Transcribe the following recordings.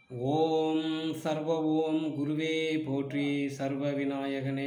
ஓம் சர்வ ஓம் குருவே போற்றி சர்வ விநாயகனே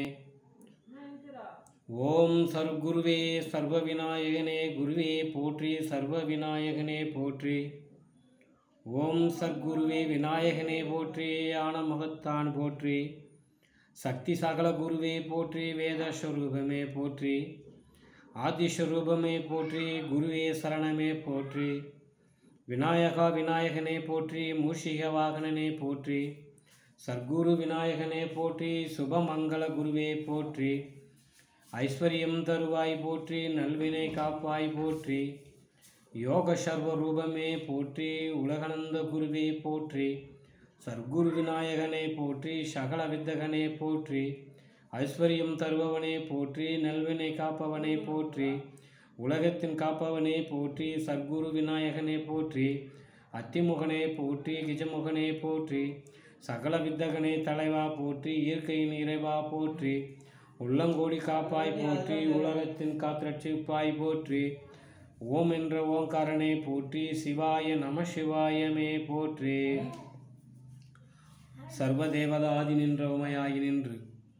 ஓம் சர்க்குருவே சர்வ விநாயகனே குருவே போற்றி சர்வ விநாயகனே போற்றி ஓம் சர்க்குருவே விநாயகனே போற்றி ஆன முகத்தான் போற்றி சக்தி சகல குருவே போற்றி வேதஸ்வரூபமே போற்றி ஆதிஸ்வரூபமே போற்றி குருவே சரணமே போற்றி விநாயகா விநாயகனே போற்றி மூஷிக வாகனனே போற்றி சர்க்குரு விநாயகனே போற்றி சுபமங்கள குருவே போற்றி ஐஸ்வர்யம் தருவாய் போற்றி நல்வினை காப்பாய் போற்றி யோக சர்வ ரூபமே போற்றி உலகநந்த குருவே போற்றி சர்க்குரு விநாயகனே போற்றி சகல வித்தகனே போற்றி ஐஸ்வர்யம் தருபவனே போற்றி நல்வினை காப்பவனே போற்றி உலகத்தின் காப்பவனே போற்றி சர்க்குரு விநாயகனே போற்றி அத்திமுகனே போற்றி கிஜமுகனே போற்றி சகல வித்தகனே தலைவா போற்றி இயற்கையின் இறைவா போற்றி உள்ளங்கோடி காப்பாய் போற்றி உலகத்தின் காத்திரட்சிப்பாய் போற்றி ஓம் என்ற ஓங்காரனே போற்றி சிவாய நம சிவாயமே போற்றி சர்வதேவதாதி நின்ற உமையாகி நின்று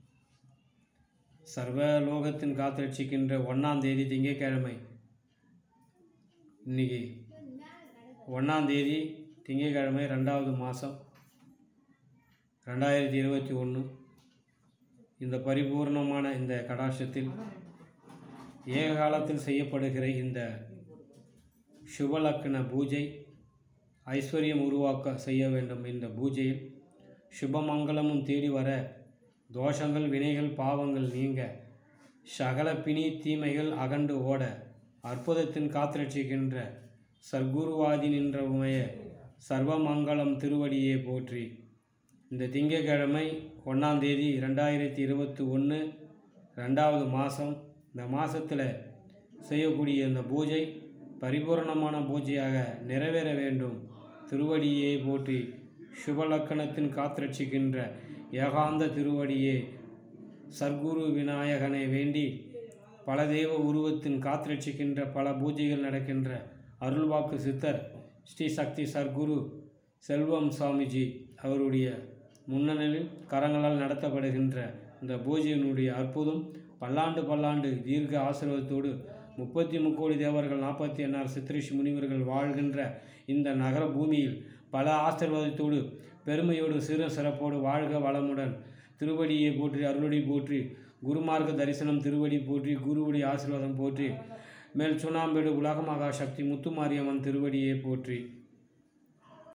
சர்வ லோகத்தின் காத்திரட்சிக்கின்ற ஒன்றாம் தேதி திங்கட்கிழமை இன்னைக்கு ஒன்றாம் தேதி திங்கட்கிழமை ரெண்டாவது மாதம் ரெண்டாயிரத்தி இருபத்தி ஒன்று இந்த பரிபூர்ணமான இந்த கடாட்சத்தில் ஏக காலத்தில் செய்யப்படுகிற இந்த சுபலக்கண பூஜை ஐஸ்வர்யம் உருவாக்க செய்ய வேண்டும் இந்த பூஜையில் சுபமங்கலமும் தேடி வர தோஷங்கள் வினைகள் பாவங்கள் நீங்க சகல பிணி தீமைகள் அகண்டு ஓட அற்புதத்தின் காத்திரட்சிக்கின்ற சர்க்குருவாதி நின்ற உமைய சர்வமங்கலம் திருவடியே போற்றி இந்த திங்கட்கிழமை ஒன்றாம் தேதி ரெண்டாயிரத்தி இருபத்தி ஒன்று ரெண்டாவது மாதம் இந்த மாதத்தில் செய்யக்கூடிய இந்த பூஜை பரிபூரணமான பூஜையாக நிறைவேற வேண்டும் திருவடியே போற்றி சுபலக்கணத்தின் காத்திரட்சிக்கின்ற ஏகாந்த திருவடியே சர்க்குரு விநாயகனை வேண்டி பல தெய்வ உருவத்தின் காத்திரட்சிக்கின்ற பல பூஜைகள் நடக்கின்ற அருள்வாக்கு சித்தர் ஸ்ரீ சக்தி சர்க்குரு செல்வம் சுவாமிஜி அவருடைய முன்னணியில் கரங்களால் நடத்தப்படுகின்ற இந்த பூஜையினுடைய அற்புதம் பல்லாண்டு பல்லாண்டு தீர்க்க ஆசீர்வாதத்தோடு முப்பத்தி முக்கோடி தேவர்கள் நாற்பத்தி எண்ணாறு சித்திரிஷ் முனிவர்கள் வாழ்கின்ற இந்த நகர பூமியில் பல ஆசீர்வாதத்தோடு பெருமையோடு சிறு சிறப்போடு வாழ்க வளமுடன் திருவடியை போற்றி அருளடி போற்றி குருமார்க்க தரிசனம் திருவடி போற்றி குருவுடைய ஆசீர்வாதம் போற்றி மேல் சுண்ணாம்பேடு உலகமகா சக்தி முத்துமாரியம்மன் திருவடியை போற்றி